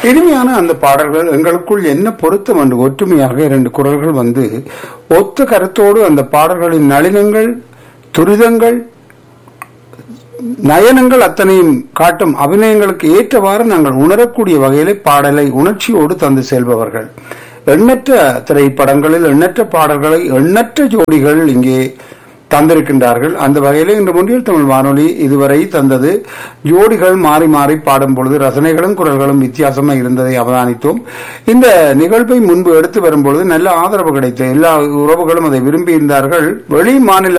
இனிமையான அந்த பாடல்கள் எங்களுக்குள் என்ன பொருத்தம் என்று ஒற்றுமையாக இரண்டு குரல்கள் வந்து ஒத்த கருத்தோடு அந்த பாடல்களின் நளினங்கள் துரிதங்கள் நயனங்கள் அத்தனையும் காட்டும் அபிநயங்களுக்கு ஏற்றவாறு நாங்கள் உணரக்கூடிய வகையிலே பாடலை உணர்ச்சியோடு தந்து செல்பவர்கள் எண்ணற்ற திரைப்படங்களில் எண்ணற்ற பாடல்களை எண்ணற்ற ஜோடிகள் இங்கே தந்திருக்கின்றார்கள் அந்த வகையிலே இன்று முன்னில் தமிழ் வானொலி இதுவரை தந்தது ஜோடிகள் மாறி மாறி பாடும் பொழுது ரசனைகளும் குரல்களும் வித்தியாசமாக இருந்ததை அவதானித்தோம் இந்த நிகழ்வை முன்பு எடுத்து வரும்பொழுது நல்ல ஆதரவு கிடைத்தது எல்லா உறவுகளும் அதை விரும்பி இருந்தார்கள் வெளி மாநில